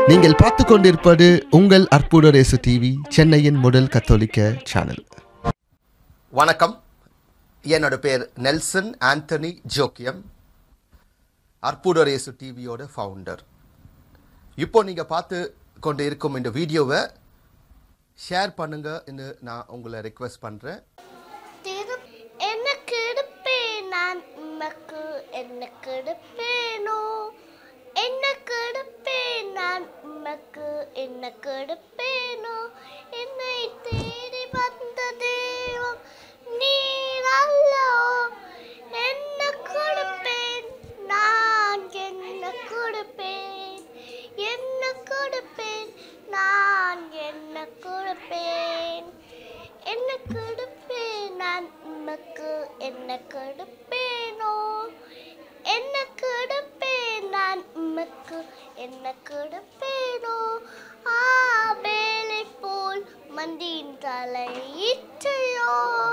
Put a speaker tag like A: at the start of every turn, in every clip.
A: நீங்கள் பார்த்து கொண்டிருப்பது உங்கள் அற்புத ரேசு டிவி சென்னையின் முதல் கத்தோலிக்க சேனல்
B: வணக்கம் என்னோட பேர் நெல்சன் ஆண்டனி ஜோக்கியம் அற்புதரேசு டிவியோட ஃபவுண்டர் இப்போ நீங்கள் பார்த்து கொண்டு இருக்கும் இந்த வீடியோவை ஷேர் பண்ணுங்கன்னு நான் உங்களை ரெக்வெஸ்ட் பண்ணுறேன்
C: திரு எனக்கு எடுப்பேன் நான் உமக்கு எனக்கு எடுப்பேனோ எனக்கு எடுப்பேன் நான் உமக்கு எனக்கு எடுப்பேனோ என்னை தேடி வந்த தெய்வம் நீர் அல்லோ என்ன கொடுப்பேன் நான் என்ன கொடுப்பேன் என்ன கொடுப்பேன் நான் என்ன கொடுப்பேன் என்ன கொடுப்பேன் நான் உமக்கு என்ன கொடுப்பேனோ என்ன கொடுப்பேன் நான் உமக்கு என்ன கொடுப்பேனோ ஆபேலை போல் மண்டியின் தலை இச்சையோ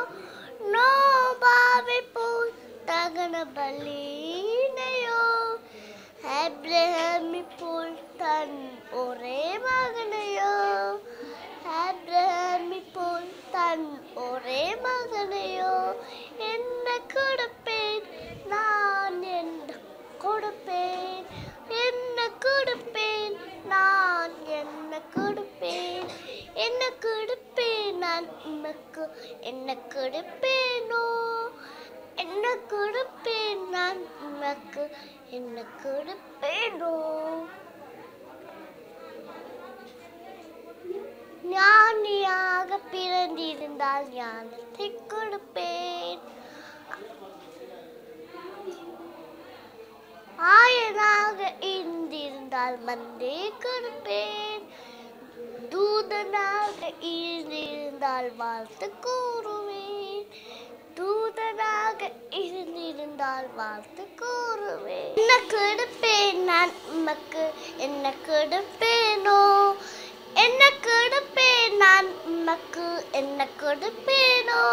C: நோபாவை போல் தகன பலினையோ ஆப்ரஹாமி போல் தன் ஒரே மகனையோ ஆப்ரஹாமி போல் தன் ஒரே மகனையோ என்ன கொடுப்பேன் நான் என்ன கொடுப்பேன் என்ன கொடுப்பேன் நான் என்ன கொடுப்பேன் என்ன கொடுப்பேன் நான் உமக்கு என்ன கொடுப்பேனோ என்ன கொடுப்பேன் நான் உமக்கு என்ன கொடுப்பேனோ ஞானியாக பிறந்திருந்தால் ஞானத்தை கொடுப்பேன் ஆயனாக இருந்திருந்தால் மந்தே கொடுப்பேன் தூதனாக இருந்திருந்தால் வாழ்த்து கூறுவேன் தூதனாக இருந்திருந்தால் வாழ்த்து கூறுவேன் என்ன கொடுப்பேன் நான் உமக்கு என்ன கொடுப்பேனோ என்ன கொடுப்பேன் நான் உமக்கு என்ன கொடுப்பேனோ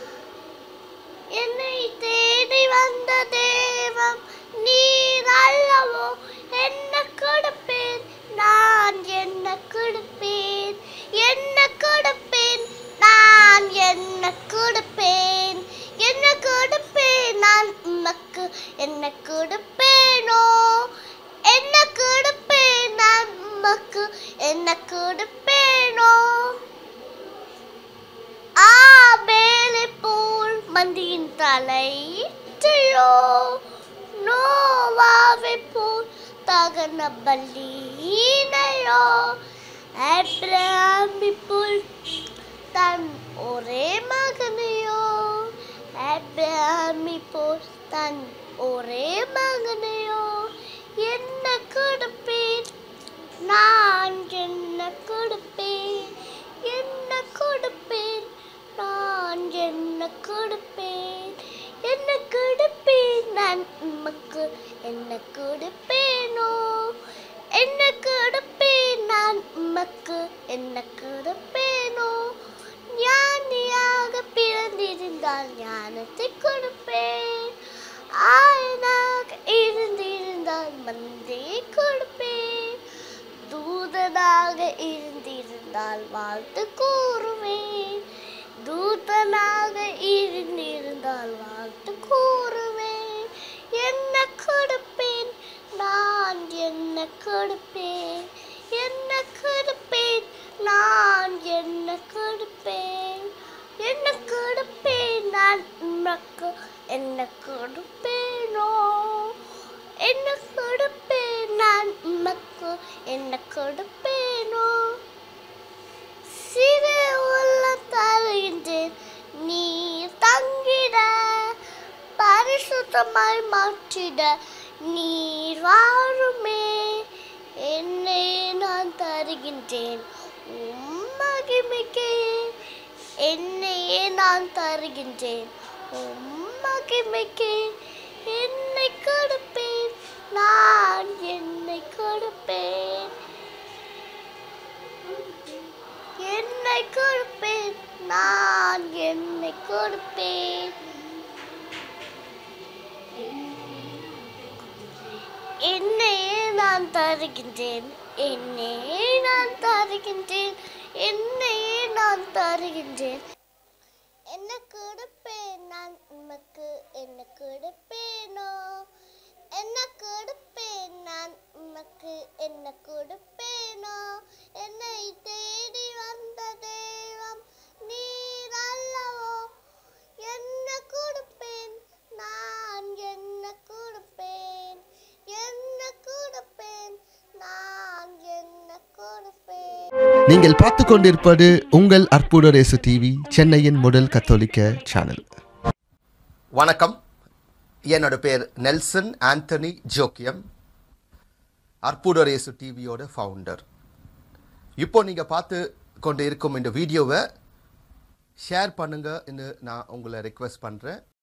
C: என்னை தேடி வந்த தேவம் நீர் அல்லவோ என்ன கொடுப்பேன் நான் என்ன கொடுப்பேன் என்ன கொடுப்பேன் நான் என்ன கொடுப்பேன் என்ன கொடுப்பேன் நான் உமக்கு என்ன கொடுப்பேனோ என்ன கொடுப்பேன் நான் உமக்கு என்ன கொடுப்பேனோ ஆபேலை போல் மந்தியின் தலையோ நோவாவை போல் தகன பலினையோ ஆப்ரஹாமி போல் தன் ஒரே மகனையோ ஆப்ரஹாமி போல் தன் ஒரே மகனையோ என்ன கொடுப்பேன் நான் என்ன கொடுப்பேன் என்ன கொடுப்பேன் நான் என்ன கொடுப்பேன் என்ன கொடுப்பேன் நான் உமக்கு என்ன கொடுப்பேனோ என்ன கொடுப்பேன் நான் உமக்கு என்ன கொடுப்பேனோ ஞானியாக பிறந்திருந்தால் ஞானத்தை கொடுப்பேன் ஆயனாக இருந்திருந்தால் மந்தே கொடுப்பேன் தூதனாக இருந்திருந்தால் வாழ்த்து கூறுவேன் தூதனாக இருந்திருந்தால் வாழ்த்து கூறுவேன் என்ன கொடுப்பேன் நான் என்ன கொடுப்பேன் என்ன கொடுப்பேன் நான் என்ன கொடுப்பேன் என்ன கொடுப்பேன் நான் உனக்கு என்ன கொடுப்பேனோ என்ன கொடுப்பேன் நான் உமக்கு என்ன கொடுப்பேனோ சிறு உள்ள தருகின்றேன் நீ தங்கிட பரிசுத்தமாய் மாற்றிட நீர் வாருமே என்னை நான் தருகின்றேன் உம் மகிமைக்கே என்னையே நான் தருகின்றேன் உம் மகிமைக்கே என்னை கொடுப்பேன் நான் என்னை கொடுப்பேன் என்னை கொடுப்பேன் நான் என்னை கொடுப்பேன் என்னையே நான் தருகின்றேன் என்னையே நான் தருகின்றேன் என்னையே நான் தருகின்றேன் என்ன கொடுப்பேன் நான் உமக்கு என்ன கொடுப்பேனோ என்ன கொடுப்பேன் நான் உமக்கு என்ன கொடுப்பேனோ என்னை தேடி வந்த தெய்வம் நீர் அல்லவோ என்ன கொடுப்பேன் நான் என்ன கொடுப்பேன் என்ன கொடுப்பேன் நான் என்ன கொடுப்பேன்
A: நீங்கள் பார்த்து கொண்டிருப்பது உங்கள் அற்புத ரேசு டிவி சென்னையின் முதல் கத்தோலிக்க சேனல்
B: வணக்கம் என்னோட பேர் நெல்சன் ஆண்டனி ஜோக்கியம் அற்புதரேசு டிவியோட ஃபவுண்டர் இப்போ நீங்கள் பார்த்து கொண்டு இருக்கும் இந்த வீடியோவை ஷேர் பண்ணுங்கன்னு நான் உங்களை ரெக்வெஸ்ட் பண்ணுறேன்